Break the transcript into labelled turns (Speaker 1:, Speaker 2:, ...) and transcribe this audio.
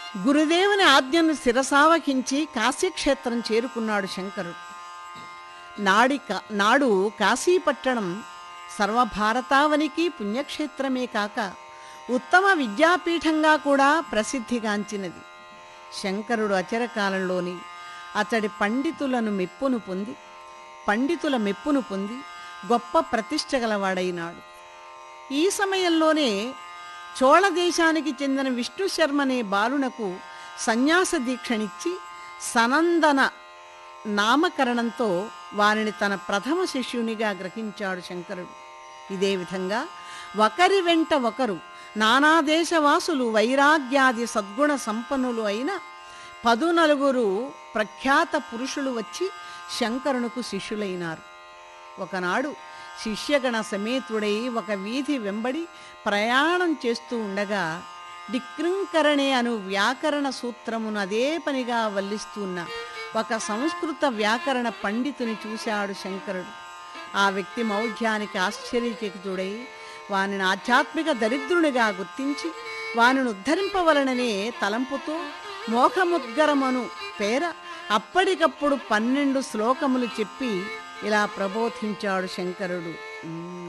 Speaker 1: గురుదేవుని ఆజ్ఞను శిరసావహించి కాశీక్షేత్రం చేరుకున్నాడు శంకరుడు నాడి కా- నాడు కాశీపట్టణం సర్వభారతావనికి పుణ్యక్షేత్రమే కాక ఉత్తమ విద్యాపీఠంగా కూడా ప్రసిద్ధిగాంచినది శంకరుడు అచరకాలంలోని అతడి పండితులను మెప్పును పొంది పండితుల మెప్పును పొంది గొప్ప ప్రతిష్ట గలవాడైనాడు ఈ సమయంలోనే చోళ దేశానికి చెందిన విష్ణు శర్మ అనే బాలునకు సన్యాస దీక్షనిచ్చి సనందన నామకరణంతో వారిని తన ప్రథమ శిష్యునిగా గ్రహించాడు శంకరుడు ఇదే విధంగా ఒకరి వెంట ఒకరు నానాదేశవాసులు వైరాగ్యాది సద్గుణ సంపన్నులు అయిన పదునలుగురు ప్రఖ్యాత పురుషులు వచ్చి శంకరునకు శిష్యులైనారు ఒకనాడు శిష్యగణ సమేతుడై ఒక వీధి వెంబడి ప్రయాణం చేస్తూ ఉండగా డిక్రింకరణే అను వ్యాకరణ సూత్రమును అదే పనిగా వల్లిస్తున్న ఒక సంస్కృత వ్యాకరణ పండితుని చూశాడు శంకరుడు ఆ వ్యక్తి మౌఢ్యానికి ఆశ్చర్యచకితుడై వానిని ఆధ్యాత్మిక దరిద్రునిగా గుర్తించి వానిని ఉద్ధరింపవలననే తలంపుతో మోఖముద్గరమను పేర అప్పటికప్పుడు పన్నెండు శ్లోకములు చెప్పి ఇలా ప్రబోధించాడు శంకరుడు "ఉమ్,